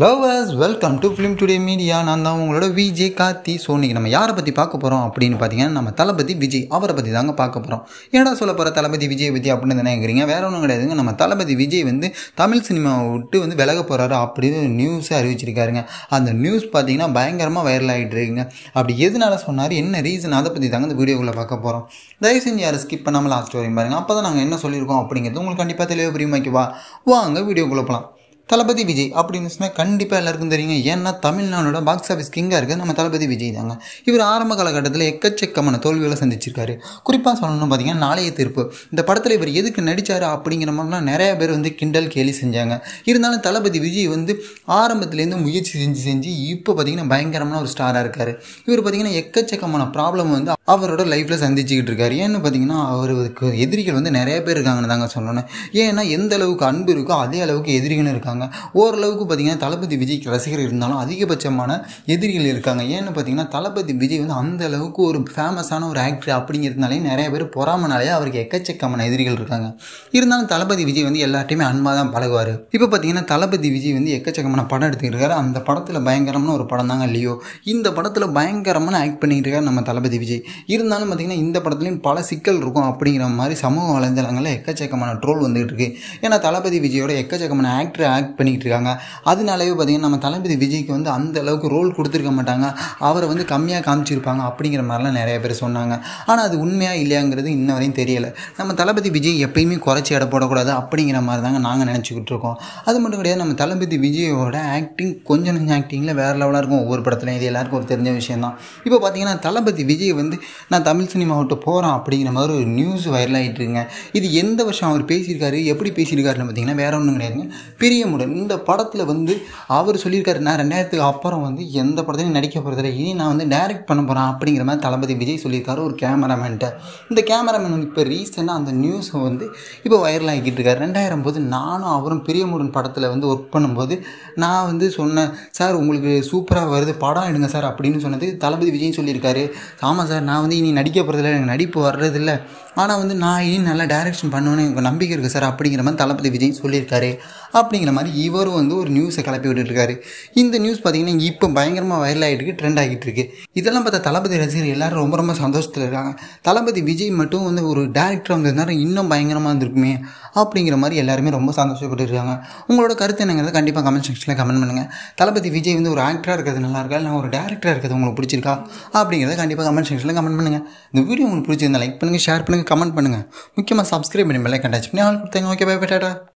lovers welcome to film today media நான் தான் உங்களோட விஜய் கார்த்தி ஸோ இன்னைக்கு நம்ம யாரை பற்றி பார்க்க போகிறோம் அப்படின்னு பார்த்தீங்கன்னா நம்ம தளபதி விஜய் அவரை பற்றி தாங்க பார்க்க போகிறோம் ஏடா சொல்ல போகிற தளபதி விஜய் பற்றி அப்படின்னு தானே கேட்குறீங்க வேற ஒன்றும் கிடையாதுங்க நம்ம தளபதி விஜய் வந்து தமிழ் சினிமாவை விட்டு வந்து விலக போகிறாரு அப்படின்னு நியூஸை அறிவிச்சிருக்காருங்க அந்த நியூஸ் பார்த்தீங்கன்னா பயங்கரமாக வைரல் ஆகிட்டு இருக்குங்க அப்படி எதனால சொன்னார் என்ன ரீசன் அதை பற்றி தாங்க இந்த வீடியோக்குள்ளே பார்க்க போகிறோம் தயவு செஞ்சு யாரும் ஸ்கிப் பண்ணாமல் லாஸ்ட் வரையும் பாருங்க அப்போ தான் நாங்கள் என்ன சொல்லியிருக்கோம் அப்படிங்கிறது உங்களுக்கு கண்டிப்பாக தெளிவாக புரியுமாக்கிவா வாங்க வீடியோக்குள்ளே போகலாம் தளபதி விஜய் அப்படின்னு சொன்னால் கண்டிப்பாக எல்லாருக்கும் தெரியுங்க ஏன்னா தமிழ்நாடோட பாக்ஸ் ஆஃபீஸ் கிங்காக இருக்குது நம்ம தளபதி விஜய் தாங்க இவர் ஆரம்ப காலகட்டத்தில் எக்கச்சக்கமான தோல்விகளை சந்திச்சிருக்காரு குறிப்பாக சொல்லணும்னு பார்த்தீங்கன்னா நாளைய தீர்ப்பு இந்த படத்தில் இவர் எதுக்கு நடித்தார் அப்படிங்கிற மாதிரிலாம் நிறைய பேர் வந்து கிண்டல் கேலி செஞ்சாங்க இருந்தாலும் தளபதி விஜய் வந்து ஆரம்பத்துலேருந்து முயற்சி செஞ்சு செஞ்சு இப்போ பார்த்தீங்கன்னா பயங்கரமான ஒரு ஸ்டாராக இருக்கார் இவர் பார்த்தீங்கன்னா எக்கச்சக்கமான ப்ராப்ளம் வந்து அவரோட லைஃப்பில் சந்திச்சுக்கிட்டு இருக்காரு ஏன்னு பார்த்தீங்கன்னா அவருக்கு எதிரிகள் வந்து நிறைய பேர் இருக்காங்கன்னு தாங்க சொல்லணும் ஏன்னா எந்த அளவுக்கு அன்பு இருக்கோ அதே அளவுக்கு எதிரிகளும் இருக்காங்க ஓரளவுக்கு பார்த்தீங்கன்னா தளபதி விஜய்க்கு ரசிகர் இருந்தாலும் அதிகபட்சமான எதிரிகள் இருக்காங்க ஏன்னு பார்த்தீங்கன்னா தளபதி விஜய் வந்து அந்த அளவுக்கு ஒரு ஃபேமஸான ஒரு ஆக்டர் அப்படிங்கிறதுனாலே நிறைய பேர் பொறாமனாலே அவருக்கு எக்கச்சக்கமான எதிரிகள் இருக்காங்க இருந்தாலும் தளபதி விஜய் வந்து எல்லாத்தையுமே அன்பாக தான் பழகுவார் இப்போ பார்த்தீங்கன்னா தளபதி விஜய் வந்து எக்கச்சக்கமான படம் எடுத்துக்கிட்டு இருக்காரு அந்த படத்தில் பயங்கரமான ஒரு படம் தாங்க லியோ இந்த படத்தில் பயங்கரமான ஆக்ட் பண்ணிட்டு இருக்காரு நம்ம தளபதி விஜய் இருந்தாலும் பார்த்தீங்கன்னா இந்த படத்துலையும் பல சிக்கல் இருக்கும் அப்படிங்கிற மாதிரி சமூக வலைதளங்களில் எக்கச்சக்கமான ட்ரோல் வந்துகிட்டு இருக்கு ஏன்னா தளபதி விஜயோட எக்கச்சக்கமான ஆக்டர் ஆக்ட் பண்ணிக்கிட்டு இருக்காங்க அதனாலவே பார்த்தீங்கன்னா நம்ம தளபதி விஜய்க்கு வந்து அந்த அளவுக்கு ரோல் கொடுத்துருக்க மாட்டாங்க அவரை வந்து கம்மியாக காமிச்சிருப்பாங்க அப்படிங்கிற மாதிரிலாம் நிறைய பேர் சொன்னாங்க ஆனால் அது உண்மையாக இல்லையாங்கிறது இன்ன வரையும் தெரியலை நம்ம தளபதி விஜய் எப்பயுமே குறைச்சி எடை போடக்கூடாது அப்படிங்கிற மாதிரி தாங்க நாங்கள் நினச்சிக்கிட்டு இருக்கோம் அது மட்டும் கிடையாது நம்ம தளபதி விஜயோட ஆக்டிங் கொஞ்சம் கொஞ்சம் ஆக்டிங்கில் வேறு லெவலாக இருக்கும் ஒவ்வொரு படத்துலையும் இது எல்லாருக்கும் ஒரு தெரிஞ்ச விஷயம் தான் இப்போ பார்த்தீங்கன்னா தளபதி விஜய் வந்து நான் தமிழ் சினிமா விட்டு போகிறேன் அப்படிங்கிற மாதிரி ஒரு நியூஸ் வைரல் ஆகிட்டு இருக்குங்க இது எந்த வருஷம் அவர் பேசியிருக்காரு எப்படி பேசியிருக்காருன்னு பார்த்தீங்கன்னா வேற ஒன்றும் கிடையாதுங்க பிரியமுடன் இந்த படத்தில் வந்து அவர் சொல்லியிருக்காரு நான் ரெண்டாயிரத்துக்கு அப்புறம் வந்து எந்த படத்துலையும் நடிக்க போகிறதில்ல இனி நான் வந்து டைரக்ட் பண்ண போகிறேன் அப்படிங்கிற மாதிரி தளபதி விஜய் சொல்லியிருக்காரு ஒரு கேமராமேன்ட்ட இந்த கேமராமேன் வந்து இப்போ ரீசெண்டாக அந்த நியூஸை வந்து இப்போ வைரல் ஆகிட்டு இருக்காரு ரெண்டாயிரம் போது நானும் அவரும் பிரியமுடன் படத்தில் வந்து ஒர்க் பண்ணும்போது நான் வந்து சொன்னேன் சார் உங்களுக்கு சூப்பராக வருது படம் எடுங்க சார் அப்படின்னு சொன்னது தளபதி விஜய் சொல்லியிருக்காரு ஆமாம் சார் நான் வந்து இனி நடிக்க போகிறதில்ல எனக்கு நடிப்பு வர்றதில்ல ஆனால் வந்து நான் இனி நல்லா டைரக்ஷன் பண்ணுவேன்னு எனக்கு நம்பிக்கை இருக்குது சார் அப்படிங்கிற மாதிரி தளபதி விஜய் சொல்லியிருக்காரு அப்படிங்கிற மாதிரி இவரும் வந்து ஒரு நியூஸை கிளப்பி விட்டுருக்காரு இந்த நியூஸ் பார்த்தீங்கன்னா இப்போ பயங்கரமாக வைரல் ஆகிட்டு இருக்கு ட்ரெண்ட் ஆகிட்டு இருக்கு இதெல்லாம் பார்த்தா தளபதி ரசிகர் எல்லாரும் ரொம்ப ரொம்ப சந்தோஷத்தில் இருக்காங்க தளபதி விஜய் மட்டும் வந்து ஒரு டேரக்டர் வந்திருந்தாரு இன்னும் பயங்கரமாக இருந்திருக்குமே அப்படிங்கிற மாதிரி எல்லாருமே ரொம்ப சந்தோஷப்பட்டு இருக்காங்க உங்களோட கருத்து என்னங்கிறத கண்டிப்பாக கமெண்ட் செக்ஷனில் கமெண்ட் பண்ணுங்கள் தளபதி விஜய் வந்து ஒரு ஆக்டராக இருக்கிறது நல்லா இருக்கா இல்லை ஒரு டேரக்டராக இருக்கிறது உங்களுக்கு பிடிச்சிருக்கா அப்படிங்கிறத கண்டிப்பாக கமெண்ட் செக்ஷனில் கமெண்ட் பண்ணுங்கள் இந்த வீடியோ உங்களுக்கு பிடிச்சிருந்தா லைக் பண்ணுங்கள் ஷேர் பண்ணுங்கள் கமெண்ட் பண்ணுங்கள் முக்கியமாக சப்ஸ்கிரைப் பண்ணி பெல்லை கண்டாச்சு பண்ணி ஆள் கொடுத்தாங்க ஓகே பை டாடா